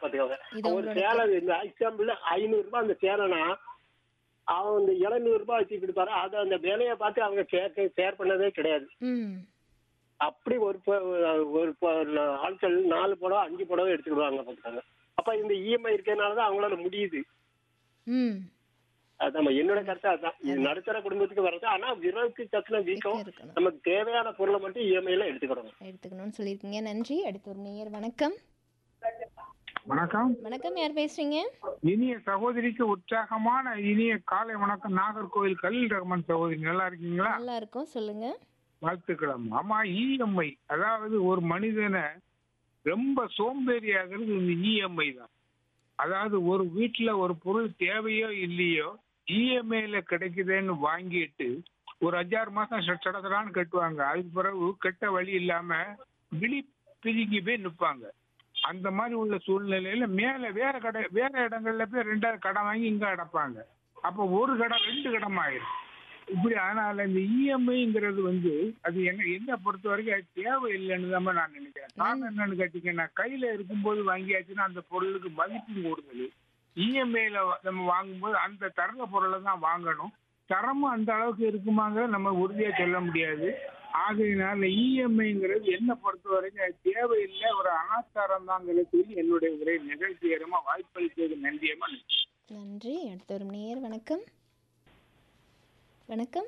பாத்துக்கோங்க இது ஒரு உங்களோட சேலை இந்த எக்ஸாம்பிள் ஐநூறு ரூபாய் அந்த சேலைனா அவன் இந்த எழுநூறு ரூபாய் வச்சு கொடுப்பாரு அதை அந்த விலையை பார்த்து அவங்க ஷேர் ஷேர் பண்ணதே கிடையாது ம் அப்படி ஒரு ப- ஒரு ப- ஆட்கள் நாலு புடவை அஞ்சு புடவை எடுத்துக்கிடுவாங்க பார்த்துக்காங்க அப்ப இந்த இஎம்ஐ இருக்கிறதுனால தான் அவங்களால முடியுது ம் அதான் என்னோட கருத்து அதுதான் இது நடுத்தர குடும்பத்துக்கு வர்றது ஆனா விரலுக்கு தக்குன வீக்கம் இருக்கணும். நமக்கு தேவையான பொருளை மட்டும் இஎம்ஐல எடுத்துக்கிடணும் எடுத்துக்கணும்னு சொல்லியிருக்கீங்க நன்றி அடுத்து ஒரு நேயர் வணக்கம் வணக்கம் வணக்கம் யார் பேசுறீங்க இனிய சகோதரிக்கு உற்சாகமான இனிய காலை வணக்கம் நாகர்கோவில் கலில் ரஹ்மான் சகோதரி நல்லா இருக்கீங்களா நல்லா இருக்கும் சொல்லுங்க வாழ்த்துக்களம் ஆமா இஎம்ஐ அதாவது ஒரு மனிதனை ரொம்ப சோம்பேறியாகிறது இந்த இஎம்ஐ தான் அதாவது ஒரு வீட்டுல ஒரு பொருள் தேவையோ இல்லையோ இஎம்ஐல கிடைக்குதுன்னு வாங்கிட்டு ஒரு அஞ்சாறு மாசம் சட- சடசடான்னு கட்டுவாங்க அதுக்கு பிறகு கெட்ட வழி இல்லாம விழி பிதுங்கி போய் நிற்பாங்க அந்த மாதிரி உள்ள சூழ்நிலையில மேல வேற கடை வேற இடங்கள்ல போய் ரெண்டாவது கடன் வாங்கி இங்க அடைப்பாங்க அப்ப ஒரு கடன் ரெண்டு கடன் ஆயிரும் இப்படி அதனால இந்த இஎம்ஐங்கிறது வந்து அது என்ன என்ன பொறுத்த வரைக்கும் அது தேவையில்லைன்னு தான் நான் நினைக்கிறேன் காரணம் என்னன்னு கேட்டீங்கன்னா கையில இருக்கும்போது வாங்கியாச்சுன்னா அந்த பொருளுக்கு மதிப்பு கூடுதல் இஎம்ஐல நம்ம வாங்கும்போது அந்த தரல பொருளை தான் வாங்கணும் தரமும் அந்த அளவுக்கு இருக்குமாங்கிறத நம்ம உறுதியா சொல்ல முடியாது ஆகையினால இஎம்ஐங்கிறது என்ன பொறுத்த வரைக்கும் அது தேவையில்லை ஒரு அனாச்சாரம் தாங்கிறது சொல்லி என்னுடைய உரை நிகழ்ச்சிகரமா வாய்ப்பளித்தது நன்றியமா நன்றி. நன்றி அடுத்து ஒரு நேயர் வணக்கம் வணக்கம்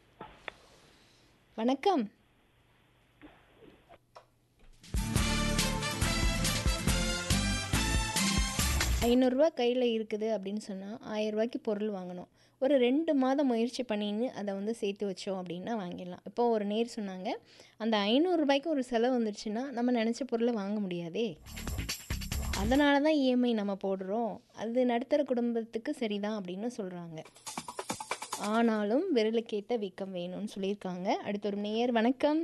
வணக்கம் ஐநூறுரூவா கையில் இருக்குது அப்படின்னு சொன்னால் ஆயிரரூபாய்க்கு பொருள் வாங்கணும் ஒரு ரெண்டு மாதம் முயற்சி பண்ணின்னு அதை வந்து சேர்த்து வச்சோம் அப்படின்னா வாங்கிடலாம் இப்போ ஒரு நேர் சொன்னாங்க அந்த ஐநூறுரூபாய்க்கு ஒரு செலவு வந்துருச்சுன்னா நம்ம நினச்ச பொருளை வாங்க முடியாதே அதனால தான் இஎம்ஐ நம்ம போடுறோம் அது நடுத்தர குடும்பத்துக்கு சரிதான் அப்படின்னு சொல்கிறாங்க ஆனாலும் விரலுக்கேற்ற வீக்கம் வேணும்னு சொல்லியிருக்காங்க அடுத்த ஒரு நேயர் வணக்கம்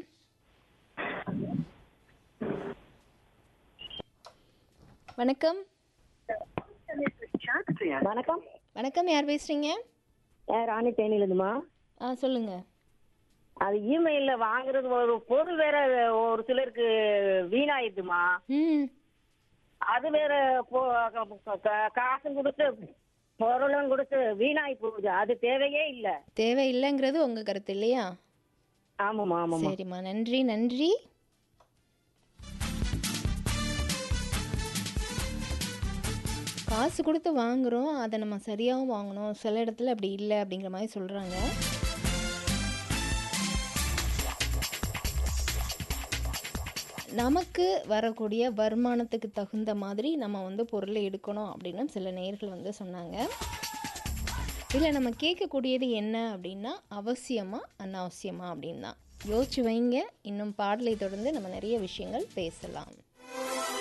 வணக்கம் வணக்கம் வணக்கம் யார் பேசுகிறீங்க ஏ ராணி தேனியிலிருந்துமா ஆ சொல்லுங்கள் அது இமெயில்ல வாங்குறது ஒரு பொருள் வேற ஒரு சிலருக்கு வீணாயிடுதுமா ம் அது வேற போ- க- க- காசும் கொடுத்து பொருளும் கொடுத்து வீணாயி போகுது அது தேவையே இல்ல தேவையில்லைங்கிறது உங்கள் கருத்து இல்லையா ஆமாமா ஆமாமா சரிம்மா நன்றி நன்றி காசு கொடுத்து வாங்குறோம் அதை நம்ம சரியாகவும் வாங்கணும் சில இடத்துல அப்படி இல்லை அப்படிங்கிற மாதிரி சொல்கிறாங்க நமக்கு வரக்கூடிய வருமானத்துக்கு தகுந்த மாதிரி நம்ம வந்து பொருளை எடுக்கணும் அப்படின்னு சில நேர்கள் வந்து சொன்னாங்க இல்லை நம்ம கேட்கக்கூடியது என்ன அப்படின்னா அவசியமா அனாவசியமா அப்படின்னு தான் யோசிச்சு வைங்க இன்னும் பாடலை தொடர்ந்து நம்ம நிறைய விஷயங்கள் பேசலாம்